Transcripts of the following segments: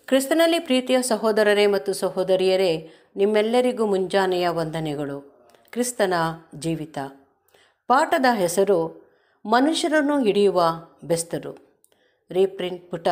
ಕ್ರಿಸ್ತನಲ್ಲಿ ಪ್ರೀತಿಯ ಸಹೋದರರೇ ಮತ್ತು ಸಹೋದರಿಯರೇ ನಿಮ್ಮೆಲ್ಲರಿಗೂ ಮುಂಜಾನೆಯ ವಂದನೆಗಳು ಕ್ರಿಸ್ತನ ಜೀವಿತ ಪಾಠದ ಹೆಸರು ಮನುಷ್ಯರನ್ನು ಹಿಡಿಯುವ ಬೆಸ್ತರು ರೀಪ್ರಿಂಟ್ ಪುಟ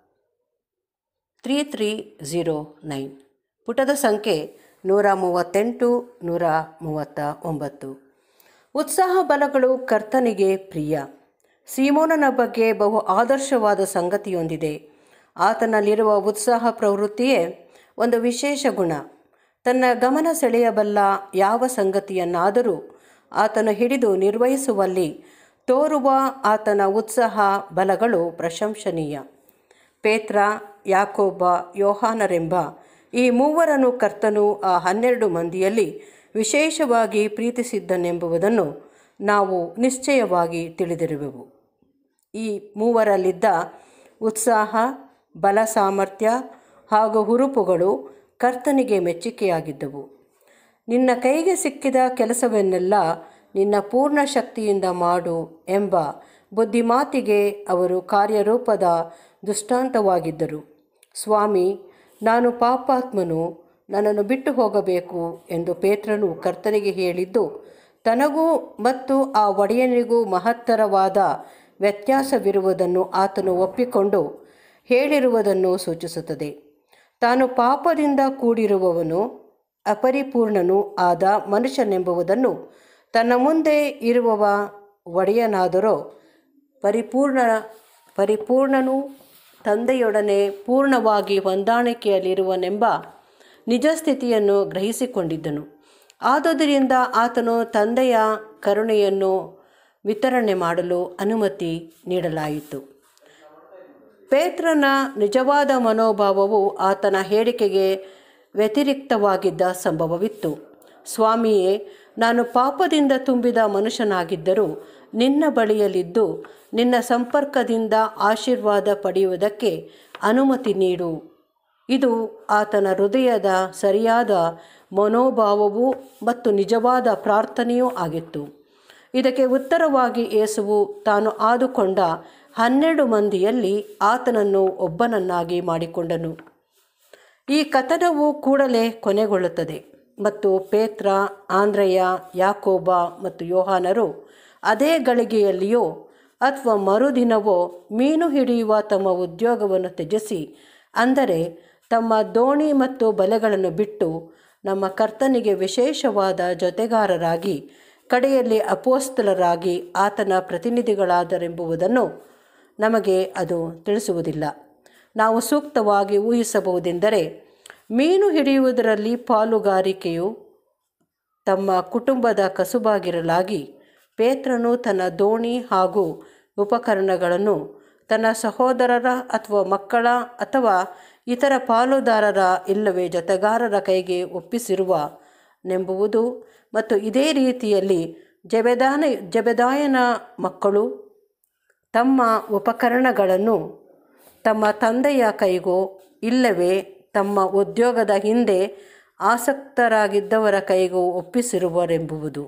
ತ್ರೀ ತ್ರೀ ಝೀರೋ ನೈನ್ ಪುಟದ ಸಂಖ್ಯೆ ನೂರ ಮೂವತ್ತೆಂಟು ನೂರ ಮೂವತ್ತ ಒಂಬತ್ತು ಉತ್ಸಾಹ ಬಲಗಳು ಕರ್ತನಿಗೆ ಪ್ರಿಯ ಸೀಮೋನನ ಬಗ್ಗೆ ಬಹು ಆದರ್ಶವಾದ ಸಂಗತಿಯೊಂದಿದೆ ಆತನಲ್ಲಿರುವ ಉತ್ಸಾಹ ಪ್ರವೃತ್ತಿಯೇ ಒಂದು ವಿಶೇಷ ಗುಣ ತನ್ನ ಗಮನ ಸೆಳೆಯಬಲ್ಲ ಯಾವ ಸಂಗತಿಯನ್ನಾದರೂ ಆತನು ಹಿಡಿದು ನಿರ್ವಹಿಸುವಲ್ಲಿ ತೋರುವ ಆತನ ಉತ್ಸಾಹ ಬಲಗಳು ಪ್ರಶಂಸನೀಯ ಪೇತ್ರ ಯಾಕೋಬ ಯೋಹಾನರೆಂಬ ಈ ಮೂವರನ್ನು ಕರ್ತನು ಆ ಹನ್ನೆರಡು ಮಂದಿಯಲ್ಲಿ ವಿಶೇಷವಾಗಿ ಪ್ರೀತಿಸಿದ್ದನೆಂಬುದನ್ನು ನಾವು ನಿಶ್ಚಯವಾಗಿ ತಿಳಿದಿರುವೆವು ಈ ಮೂವರಲ್ಲಿದ್ದ ಉತ್ಸಾಹ ಬಲ ಸಾಮರ್ಥ್ಯ ಹಾಗೂ ಹುರುಪುಗಳು ಕರ್ತನಿಗೆ ಮೆಚ್ಚುಗೆಯಾಗಿದ್ದವು ನಿನ್ನ ಕೈಗೆ ಸಿಕ್ಕಿದ ಕೆಲಸವನ್ನೆಲ್ಲ ನಿನ್ನ ಪೂರ್ಣ ಶಕ್ತಿಯಿಂದ ಮಾಡು ಎಂಬ ಬುದ್ಧಿಮಾತಿಗೆ ಅವರು ಕಾರ್ಯರೂಪದ ದೃಷ್ಟಾಂತವಾಗಿದ್ದರು ಸ್ವಾಮಿ ನಾನು ಪಾಪಾತ್ಮನು ನನ್ನನ್ನು ಬಿಟ್ಟು ಹೋಗಬೇಕು ಎಂದು ಪೇತ್ರನು ಕರ್ತನಿಗೆ ಹೇಳಿದ್ದು ತನಗೂ ಮತ್ತು ಆ ಒಡೆಯನಿಗೂ ಮಹತ್ತರವಾದ ವ್ಯತ್ಯಾಸವಿರುವುದನ್ನು ಆತನು ಒಪ್ಪಿಕೊಂಡು ಹೇಳಿರುವುದನ್ನು ಸೂಚಿಸುತ್ತದೆ ತಾನು ಪಾಪದಿಂದ ಕೂಡಿರುವವನು ಅಪರಿಪೂರ್ಣನೂ ಆದ ಮನುಷ್ಯನೆಂಬುದನ್ನು ತನ್ನ ಮುಂದೆ ಇರುವವ ಒಡೆಯನಾದರೋ ಪರಿಪೂರ್ಣ ಪರಿಪೂರ್ಣನೂ ತಂದೆಯೊಡನೆ ಪೂರ್ಣವಾಗಿ ಹೊಂದಾಣಿಕೆಯಲ್ಲಿರುವನೆಂಬ ನಿಜ ಸ್ಥಿತಿಯನ್ನು ಗ್ರಹಿಸಿಕೊಂಡಿದ್ದನು ಆದುದರಿಂದ ಆತನು ತಂದೆಯ ಕರುಣೆಯನ್ನು ವಿತರಣೆ ಮಾಡಲು ಅನುಮತಿ ನೀಡಲಾಯಿತು ಪೇತ್ರನ ನಿಜವಾದ ಮನೋಭಾವವು ಆತನ ಹೇಳಿಕೆಗೆ ವ್ಯತಿರಿಕ್ತವಾಗಿದ್ದ ಸಂಭವವಿತ್ತು ಸ್ವಾಮಿಯೇ ನಾನು ಪಾಪದಿಂದ ತುಂಬಿದ ಮನುಷ್ಯನಾಗಿದ್ದರೂ ನಿನ್ನ ಬಳಿಯಲ್ಲಿದ್ದು ನಿನ್ನ ಸಂಪರ್ಕದಿಂದ ಆಶೀರ್ವಾದ ಪಡೆಯುವುದಕ್ಕೆ ಅನುಮತಿ ನೀಡು ಇದು ಆತನ ಹೃದಯದ ಸರಿಯಾದ ಮನೋಭಾವವೂ ಮತ್ತು ನಿಜವಾದ ಪ್ರಾರ್ಥನೆಯೂ ಆಗಿತ್ತು ಇದಕ್ಕೆ ಉತ್ತರವಾಗಿ ಯೇಸುವು ತಾನು ಆದುಕೊಂಡ ಹನ್ನೆರಡು ಮಂದಿಯಲ್ಲಿ ಆತನನ್ನು ಒಬ್ಬನನ್ನಾಗಿ ಮಾಡಿಕೊಂಡನು ಈ ಕಥನವು ಕೂಡಲೇ ಕೊನೆಗೊಳ್ಳುತ್ತದೆ ಮತ್ತು ಪೇತ್ರ ಆಂಧ್ರಯ್ಯ ಯಾಕೋಬ ಮತ್ತು ಯೋಹಾನರು ಅದೇ ಗಳಿಗೆಯಲ್ಲಿಯೋ ಅಥವಾ ಮರುದಿನವೋ ಮೀನು ಹಿಡಿಯುವ ತಮ್ಮ ಉದ್ಯೋಗವನ್ನು ತ್ಯಜಿಸಿ ಅಂದರೆ ತಮ್ಮ ದೋಣಿ ಮತ್ತು ಬಲೆಗಳನ್ನು ಬಿಟ್ಟು ನಮ್ಮ ಕರ್ತನಿಗೆ ವಿಶೇಷವಾದ ಜೊತೆಗಾರರಾಗಿ ಕಡೆಯಲ್ಲಿ ಅಪೋಸ್ತಲರಾಗಿ ಆತನ ಪ್ರತಿನಿಧಿಗಳಾದರೆಂಬುದನ್ನು ನಮಗೆ ಅದು ತಿಳಿಸುವುದಿಲ್ಲ ನಾವು ಸೂಕ್ತವಾಗಿ ಊಹಿಸಬಹುದೆಂದರೆ ಮೀನು ಹಿಡಿಯುವುದರಲ್ಲಿ ಪಾಲುಗಾರಿಕೆಯು ತಮ್ಮ ಕುಟುಂಬದ ಕಸುಬಾಗಿರಲಾಗಿ ಪೇತ್ರನು ತನ್ನ ದೋಣಿ ಹಾಗೂ ಉಪಕರಣಗಳನ್ನು ತನ್ನ ಸಹೋದರರ ಅಥವಾ ಮಕ್ಕಳ ಅಥವಾ ಇತರ ಪಾಲುದಾರರ ಇಲ್ಲವೇ ಜೊತೆಗಾರರ ಕೈಗೆ ಒಪ್ಪಿಸಿರುವ ನೆಂಬುವುದು ಮತ್ತು ಇದೇ ರೀತಿಯಲ್ಲಿ ಜಬೆದಾನ ಜಬೆದಾಯನ ಮಕ್ಕಳು ತಮ್ಮ ಉಪಕರಣಗಳನ್ನು ತಮ್ಮ ತಂದೆಯ ಕೈಗೋ ಇಲ್ಲವೇ ತಮ್ಮ ಉದ್ಯೋಗದ ಹಿಂದೆ ಆಸಕ್ತರಾಗಿದ್ದವರ ಕೈಗೂ ಒಪ್ಪಿಸಿರುವರೆಂಬುವುದು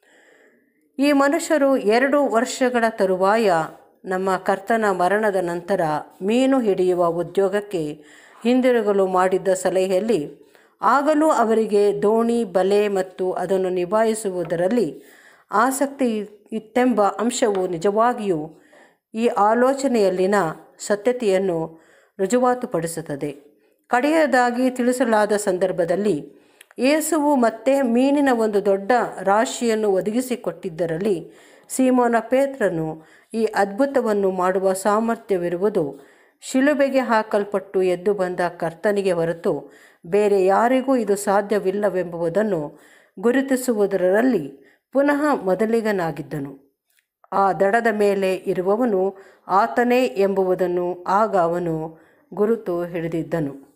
ಈ ಮನುಷ್ಯರು ಎರಡು ವರ್ಷಗಳ ತರುವಾಯ ನಮ್ಮ ಕರ್ತನ ಮರಣದ ನಂತರ ಮೀನು ಹಿಡಿಯುವ ಉದ್ಯೋಗಕ್ಕೆ ಹಿಂದಿರುಗಲು ಮಾಡಿದ್ದ ಸಲಹೆಯಲ್ಲಿ ಆಗಲೂ ಅವರಿಗೆ ದೋಣಿ ಬಲೆ ಮತ್ತು ಅದನ್ನು ನಿಭಾಯಿಸುವುದರಲ್ಲಿ ಆಸಕ್ತಿ ಇತ್ತೆಂಬ ಅಂಶವು ನಿಜವಾಗಿಯೂ ಈ ಆಲೋಚನೆಯಲ್ಲಿನ ಸತ್ಯತೆಯನ್ನು ರುಜುವಾತುಪಡಿಸುತ್ತದೆ ಕಡೆಯದಾಗಿ ತಿಳಿಸಲಾದ ಸಂದರ್ಭದಲ್ಲಿ ಯೇಸುವು ಮತ್ತೆ ಮೀನಿನ ಒಂದು ದೊಡ್ಡ ರಾಶಿಯನ್ನು ಒದಗಿಸಿಕೊಟ್ಟಿದ್ದರಲ್ಲಿ ಸೀಮೋನ ಪೇತ್ರನು ಈ ಅದ್ಭುತವನ್ನು ಮಾಡುವ ಸಾಮರ್ಥ್ಯವಿರುವುದು ಶಿಲುಬೆಗೆ ಹಾಕಲ್ಪಟ್ಟು ಎದ್ದು ಬಂದ ಕರ್ತನಿಗೆ ಹೊರತು ಬೇರೆ ಯಾರಿಗೂ ಇದು ಸಾಧ್ಯವಿಲ್ಲವೆಂಬುದನ್ನು ಗುರುತಿಸುವುದರಲ್ಲಿ ಪುನಃ ಮೊದಲಿಗನಾಗಿದ್ದನು ಆ ದಡದ ಮೇಲೆ ಇರುವವನು ಆತನೇ ಎಂಬುದನ್ನು ಆಗ ಅವನು ಗುರುತು ಹಿಡಿದಿದ್ದನು